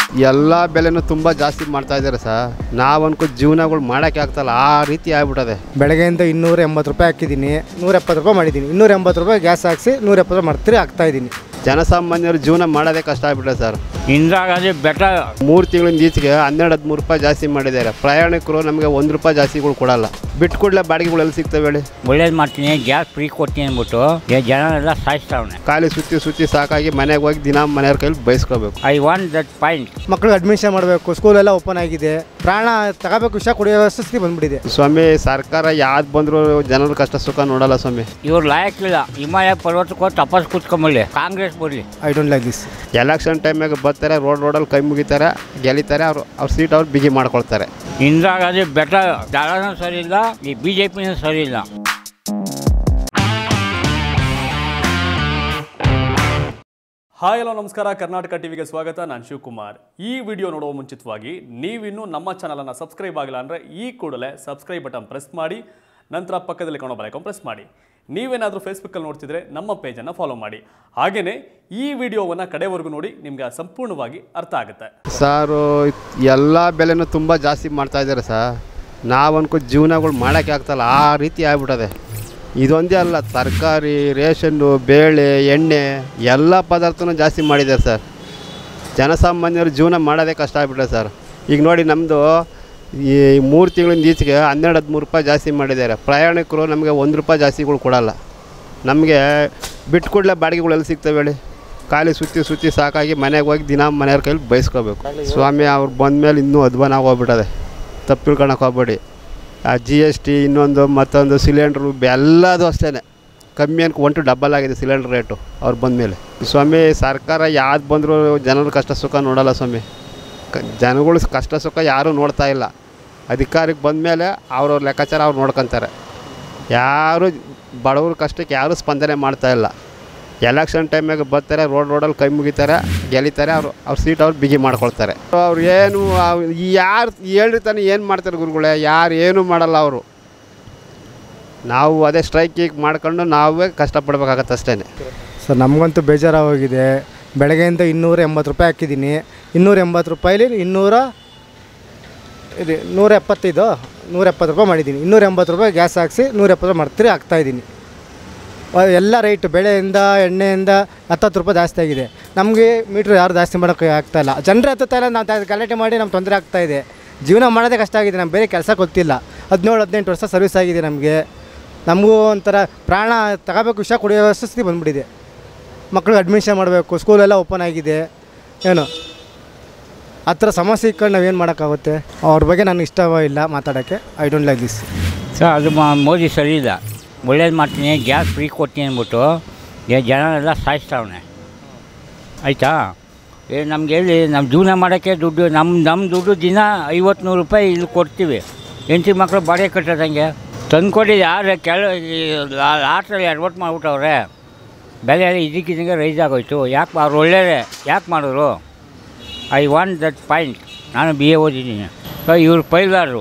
ಎಲ್ಲ ಬೆಲೆನೂ ತುಂಬ ಜಾಸ್ತಿ ಮಾಡ್ತಾ ಇದ್ದಾರೆ ಸರ್ ನಾವು ಅನ್ಕೋ ಜೀವನಗಳು ಮಾಡೋಕ್ಕೆ ಆಗ್ತಲ್ಲ ಆ ರೀತಿ ಆಗ್ಬಿಟ್ಟದೆ ಬೆಳಗ್ಗೆಯಿಂದ ಇನ್ನೂರ ಎಂಬತ್ತು ರೂಪಾಯಿ ಹಾಕಿದ್ದೀನಿ ನೂರ ಎಪ್ಪತ್ತು ರೂಪಾಯಿ ಮಾಡಿದ್ದೀನಿ ಇನ್ನೂರ ಎಂಬತ್ತು ರೂಪಾಯಿ ಗ್ಯಾಸ್ ಹಾಕ್ಸಿ ನೂರ ಎಪ್ಪತ್ತು ರೂಪಾಯಿ ಮಾಡ್ತೀರಿ ಹಾಕ್ತಾ ಇದ್ದೀನಿ ಜನಸಾಮಾನ್ಯರು ಜೀವನ ಮಾಡೋದೇ ಕಷ್ಟ ಆಗ್ಬಿಟ್ಟದೆ ಸರ್ ಇಂದಿರಾ ಗಾಂಧಿ ಬೆಟರ್ ಮೂರು ತಿಂಗಳಿಂದ ಈಚೆಗೆ ಹನ್ನೆರಡು ಹದಿಮೂರು ರೂಪಾಯಿ ಜಾಸ್ತಿ ಮಾಡಿದ್ದಾರೆ ಪ್ರಯಾಣಿಕರು ನಮಗೆ ಒಂದು ರೂಪಾಯಿ ಜಾಸ್ತಿಗಳು ಕೊಡಲ್ಲ ಬಿಟ್ಟು ಕೂಡಲೇ ಬಾಡಿಗೆಗಳು ಎಲ್ಲಿ ಸಿಗ್ತವೆ ಹೇಳಿ ಒಳ್ಳೇದು ಮಾಡ್ತೀನಿ ಗ್ಯಾಸ್ ಫ್ರೀ ಕೊಡ್ತೀನಿ ಅಂದ್ಬಿಟ್ಟು ಈ ಜನರೆಲ್ಲ ಸಾಯಿಸ್ತಾವನೆ ಖಾಲಿ ಸುತ್ತಿ ಸುತ್ತಿ ಸಾಕಾಗಿ ಮನೆಗೆ ಹೋಗಿ ದಿನ ಮನೆಯವ್ರ ಕೈಲಿ ಬಯಸ್ಕೋಬೇಕು ಐ ವಾಂಟ್ ದಟ್ ಪಾಯಿಂಟ್ ಮಕ್ಕಳಿಗೆ ಅಡ್ಮಿಷನ್ ಮಾಡಬೇಕು ಸ್ಕೂಲೆಲ್ಲ ಓಪನ್ ಆಗಿದೆ ಪ್ರಾಣ ತಗೋಬೇಕು ವಿಷಯ ಕುಡಿಯೋ ಸ್ಥಿತಿ ಬಂದ್ಬಿಟ್ಟಿದೆ ಸ್ವಾಮಿ ಸರ್ಕಾರ ಯಾವ್ದು ಬಂದರೂ ಜನರ ಕಷ್ಟ ಸುಖ ನೋಡಲ್ಲ ಸ್ವಾಮಿ ಇವ್ರು ಲಾಯಕ್ಕಿಲ್ಲ ಹಿಮಾಲಯ ಪರ್ವತಕ್ಕೆ ಹೋಗಿ ತಪಸ್ ಕೂತ್ಕೊಂಬಲ್ಲಿ ಕಾಂಗ್ರೆಸ್ ಬರಲಿ I don't like this election ಟೈಮಾಗ ಬರ್ತಾರೆ ರೋಡ್ ರೋಡಲ್ಲಿ ಕೈ ಮುಗಿತಾರೆ ಗೆಲಿತಾರೆ ಅವ್ರು ಅವ್ರ ಸೀಟ್ ಅವ್ರು ಬಿಗಿ ಮಾಡ್ಕೊಳ್ತಾರೆ ಇಂದಿರಾ ಗಾಂಧಿ ಬೆಟರ್ ದಳನೂ ಸರಿ ಇಲ್ಲ ಈ ಬಿ ಜೆ ಪಿನೂ ಸರಿ ಇಲ್ಲ ಹಾಯ್ ಹಲೋ ನಮಸ್ಕಾರ ಕರ್ನಾಟಕ ಟಿವಿಗೆ ಸ್ವಾಗತ ನಾನು ಶಿವಕುಮಾರ್ ಈ ವಿಡಿಯೋ ನೋಡುವ ಮುಂಚಿತವಾಗಿ ನೀವಿನ್ನೂ ನಮ್ಮ ಚಾನಲನ್ನು ಸಬ್ಸ್ಕ್ರೈಬ್ ಆಗಿಲ್ಲ ಅಂದರೆ ಈ ಕೂಡಲೇ ಸಬ್ಸ್ಕ್ರೈಬ್ ಬಟನ್ ಪ್ರೆಸ್ ಮಾಡಿ ನಂತರ ಪಕ್ಕದಲ್ಲಿ ಕಾಣೋ ಬಲೈಕನ್ ಪ್ರೆಸ್ ಮಾಡಿ ನೀವೇನಾದರೂ ಫೇಸ್ಬುಕ್ಕಲ್ಲಿ ನೋಡ್ತಿದ್ರೆ ನಮ್ಮ ಪೇಜನ್ನು ಫಾಲೋ ಮಾಡಿ ಹಾಗೆಯೇ ಈ ವಿಡಿಯೋವನ್ನು ಕಡೆವರೆಗೂ ನೋಡಿ ನಿಮಗೆ ಸಂಪೂರ್ಣವಾಗಿ ಅರ್ಥ ಆಗುತ್ತೆ ಸಾರು ಎಲ್ಲ ಬೆಲೆನೂ ತುಂಬ ಜಾಸ್ತಿ ಮಾಡ್ತಾ ಇದ್ದಾರೆ ಸರ್ ನಾವು ಅನ್ಕೋ ಜೀವನಗಳು ಮಾಡೋಕ್ಕೆ ಆಗ್ತಲ್ಲ ಆ ರೀತಿ ಆಗ್ಬಿಟ್ಟದೆ ಇದೊಂದೇ ಅಲ್ಲ ತರಕಾರಿ ರೇಷನ್ನು ಬೇಳೆ ಎಣ್ಣೆ ಎಲ್ಲ ಪದಾರ್ಥನೂ ಜಾಸ್ತಿ ಮಾಡಿದ್ದಾರೆ ಸರ್ ಜನಸಾಮಾನ್ಯರು ಜೀವನ ಮಾಡೋದೇ ಕಷ್ಟ ಆಗ್ಬಿಟ್ಟದೆ ಸರ್ ಈಗ ನೋಡಿ ನಮ್ಮದು ಈ ಮೂರು ತಿಂಗಳಿಂದ ಈಚೆಗೆ ಹನ್ನೆರಡು ಹದಿಮೂರು ರೂಪಾಯಿ ಜಾಸ್ತಿ ಮಾಡಿದ್ದಾರೆ ಪ್ರಯಾಣಿಕರು ನಮಗೆ ಒಂದು ರೂಪಾಯಿ ಜಾಸ್ತಿಗಳು ಕೊಡಲ್ಲ ನಮಗೆ ಬಿಟ್ಟು ಕೂಡಲೇ ಬಾಡಿಗೆಗಳು ಎಲ್ಲಿ ಸಿಗ್ತವೆ ಹೇಳಿ ಖಾಲಿ ಸುತ್ತಿ ಸುತ್ತಿ ಸಾಕಾಗಿ ಮನೆಗೆ ಹೋಗಿ ದಿನ ಮನೆಯವ್ರ ಕೈಲಿ ಬಯಸ್ಕೋಬೇಕು ಸ್ವಾಮಿ ಅವ್ರು ಬಂದಮೇಲೆ ಇನ್ನೂ ಅಧ್ವಾನ ಆಗೋಗ್ಬಿಟ್ಟದೆ ತಪ್ಪು ತಿಳ್ಕೊಳಕ್ಕೆ ಹೋಗ್ಬೇಡಿ ಆ ಜಿ ಎಸ್ ಟಿ ಇನ್ನೊಂದು ಮತ್ತೊಂದು ಸಿಲಿಂಡ್ರು ಎಲ್ಲದು ಅಷ್ಟೇ ಕಮ್ಮಿ ಅನ್ಕೊ ಒನ್ ಟು ಡಬಲ್ ಆಗಿದೆ ಸಿಲಿಂಡ್ರ್ ರೇಟು ಅವ್ರು ಬಂದಮೇಲೆ ಸ್ವಾಮಿ ಸರ್ಕಾರ ಯಾವ್ದು ಬಂದರೂ ಜನರ ಕಷ್ಟ ಸುಖ ನೋಡಲ್ಲ ಸ್ವಾಮಿ ಕ ಜನಗಳು ಕಷ್ಟ ಸುಖ ಯಾರೂ ನೋಡ್ತಾ ಇಲ್ಲ ಅಧಿಕಾರಕ್ಕೆ ಬಂದಮೇಲೆ ಅವ್ರವ್ರ ಲೆಕ್ಕಾಚಾರ ಅವ್ರು ನೋಡ್ಕೊತಾರೆ ಯಾರು ಬಡವ್ರ ಕಷ್ಟಕ್ಕೆ ಯಾರೂ ಸ್ಪಂದನೆ ಮಾಡ್ತಾ ಇಲ್ಲ ಎಲೆಕ್ಷನ್ ಟೈಮಾಗ ಬರ್ತಾರೆ ರೋಡ್ ರೋಡಲ್ಲಿ ಕೈ ಮುಗಿತಾರೆ ಗೆಲಿತಾರೆ ಅವರು ಅವ್ರ ಸೀಟ್ ಅವ್ರು ಬಿಗಿ ಮಾಡ್ಕೊಳ್ತಾರೆ ಅವ್ರು ಏನು ಯಾರು ಹೇಳಿರ್ತಾನೆ ಏನು ಮಾಡ್ತಾರೆ ಗುರುಗಳೇ ಯಾರು ಏನೂ ಮಾಡಲ್ಲ ಅವರು ನಾವು ಅದೇ ಸ್ಟ್ರೈಕ್ ಗೀಕ್ ಮಾಡ್ಕೊಂಡು ನಾವೇ ಕಷ್ಟಪಡ್ಬೇಕಾಗತ್ತೆ ಅಷ್ಟೇ ಸರ್ ನಮಗಂತೂ ಬೇಜಾರಾಗೋಗಿದೆ ಬೆಳಗ್ಗೆಯಿಂದ ಇನ್ನೂರ ಎಂಬತ್ತು ರೂಪಾಯಿ ಹಾಕಿದ್ದೀನಿ ಇನ್ನೂರ ಎಂಬತ್ತು ರೂಪಾಯಿಲಿ ಇನ್ನೂರ ಇದು ನೂರ ಎಪ್ಪತ್ತೈದು ನೂರ ಎಪ್ಪತ್ತು ರೂಪಾಯಿ ಮಾಡಿದ್ದೀನಿ ಇನ್ನೂರ ಎಂಬತ್ತು ರೂಪಾಯಿ ಗ್ಯಾಸ್ ಹಾಕ್ಸಿ ನೂರ ಎಪ್ಪತ್ತು ರೂಪಾಯಿ ಮಾಡ್ತೀರಿ ಹಾಕ್ತಾ ಇದ್ದೀನಿ ಅಹ್ ಎಲ್ಲ ರೈಟ್ ಬೆಳೆಯಿಂದ ಎಣ್ಣೆಯಿಂದ ಹತ್ತತ್ತು ರೂಪಾಯಿ ಜಾಸ್ತಿ ಆಗಿದೆ ನಮಗೆ ಮೀಟ್ರ್ ಯಾರು ಜಾಸ್ತಿ ಮಾಡೋಕ್ಕೆ ಆಗ್ತಾ ಇಲ್ಲ ಜನರೇ ಹತ್ತುತ್ತಾ ಇಲ್ಲ ನಾವು ಗಲಾಟೆ ಮಾಡಿ ನಮ್ಗೆ ತೊಂದರೆ ಆಗ್ತಾ ಇದೆ ಜೀವನ ಮಾಡೋದೇ ಕಷ್ಟ ಆಗಿದೆ ನಮ್ಗೆ ಬೇರೆ ಕೆಲಸ ಗೊತ್ತಿಲ್ಲ ಹದಿನೇಳು ಹದಿನೆಂಟು ವರ್ಷ ಸರ್ವಿಸ್ ಆಗಿದೆ ನಮಗೆ ನಮಗೂ ಒಂಥರ ಪ್ರಾಣ ತಗೋಬೇಕು ವಿಷಯ ಕುಡಿಯೋ ಸ್ಥಿತಿ ಬಂದ್ಬಿಟ್ಟಿದೆ ಮಕ್ಳಿಗೆ ಅಡ್ಮಿಷನ್ ಮಾಡಬೇಕು ಸ್ಕೂಲೆಲ್ಲ ಓಪನ್ ಆಗಿದೆ ಏನು ಆ ಥರ ಸಮಸ್ಯೆ ಇಟ್ಕೊಂಡು ನಾವೇನು ಮಾಡೋಕ್ಕಾಗುತ್ತೆ ಅವ್ರ ಬಗ್ಗೆ ನನಗೆ ಇಷ್ಟವೇ ಇಲ್ಲ ಮಾತಾಡೋಕ್ಕೆ I don't like this sir ಅದು ಮಾ- ಮೋದಿ ಸರಿ ಇಲ್ಲ ಒಳ್ಳೇದು ಮಾಡ್ತೀನಿ ಗ್ಯಾಸ್ ಫ್ರೀ ಕೊಡ್ತೀನಿ ಅಂದ್ಬಿಟ್ಟು ಈ ಜನರೆಲ್ಲ ಸಾಯಿಸ್ತಾವನೆ ಆಯಿತಾ ಏ ನಮ್ಗೆ ಎಲ್ಲಿ ನಮ್ಮ ಜೀವನ ಮಾಡೋಕ್ಕೆ ದುಡ್ಡು ನಮ್ಮ ನಮ್ಮ ದುಡ್ಡು ದಿನ ಐವತ್ತು ನೂರು ರೂಪಾಯಿ ಇಲ್ಲಿ ಕೊಡ್ತೀವಿ ಹೆಂಡತಿ ಮಕ್ಕಳು ಬಾಡಿಗೆ ಕಟ್ಟೋದಂಗೆ ತಂದು ಕೊಡಿ ಯಾರು ಕೆಳ ಲಾಸ್ಟಲ್ಲಿ ಅಡ್ವರ್ಟ್ ಮಾಡಿಬಿಟ್ಟವ್ರೆ ಬೆಲೆ ಎಲ್ಲ ಇದಕ್ಕಿದಂಗೆ ರೈಸ್ ಆಗೋಯ್ತು ಯಾಕೆ ಅವ್ರು ಒಳ್ಳೆಯದೇ ಯಾಕೆ ಮಾಡಿದ್ರು ಐ ವಾಂಟ್ ದಟ್ ಪಾಯಿಂಟ್ ನಾನು ಬಿ ಎ ಓದಿದ್ದೀನಿ ಇವ್ರು ಪೈಲಾರರು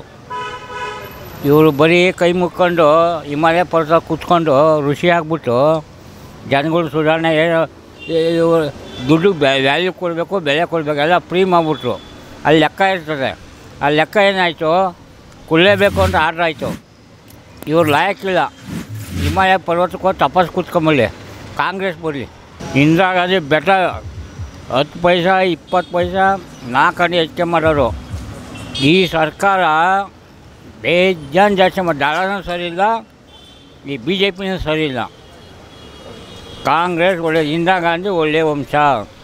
ಇವರು ಬರೀ ಕೈ ಮುಕ್ಕೊಂಡು ಹಿಮಾಲಯ ಪರ್ವತ ಕೂತ್ಕೊಂಡು ಋಷಿ ಆಗ್ಬಿಟ್ಟು ಜನಗಳು ಸುಧಾರಣೆ ಏನು ಇವ್ರು ದುಡ್ಡು ವ್ಯಾಲ್ಯೂ ಕೊಡಬೇಕು ಬೆಲೆ ಕೊಡಬೇಕು ಎಲ್ಲ ಫ್ರೀ ಮಾಡಿಬಿಟ್ರು ಅಲ್ಲಿ ಲೆಕ್ಕ ಇರ್ತದೆ ಆ ಲೆಕ್ಕ ಏನಾಯಿತು ಕೊಡಲೇಬೇಕು ಅಂತ ಆರ್ಡ್ರ್ ಆಯಿತು ಇವ್ರು ಲಾಯಕ್ಕಿಲ್ಲ ಹಿಮಾಲಯ ಪರ್ವತಕ್ಕೆ ಹೋಗಿ ತಪಸ್ ಕೂತ್ಕೊಂಬಲ್ಲಿ ಕಾಂಗ್ರೆಸ್ ಬರಲಿ ಇಂದಿರಾ ಗಾಂಧಿ ಬೆಟರ್ ಹತ್ತು ಪೈಸಾ ಇಪ್ಪತ್ತು ಪೈಸಾ ನಾಲ್ಕನೇ ಹೆಚ್ಚಿಗೆ ಮಾಡೋರು ಈ ಸರ್ಕಾರ ಬೇಜಾನ್ ಜಾಸ್ತಿ ಮಾಡಿ ದಳನೂ ಸರಿ ಇಲ್ಲ ಈ ಬಿ ಜೆ ಪಿನೂ ಸರಿ ಇಲ್ಲ ಕಾಂಗ್ರೆಸ್ ಒಳ್ಳೆ ಇಂದಿರಾ ಗಾಂಧಿ ಒಳ್ಳೆಯ ವಂಶ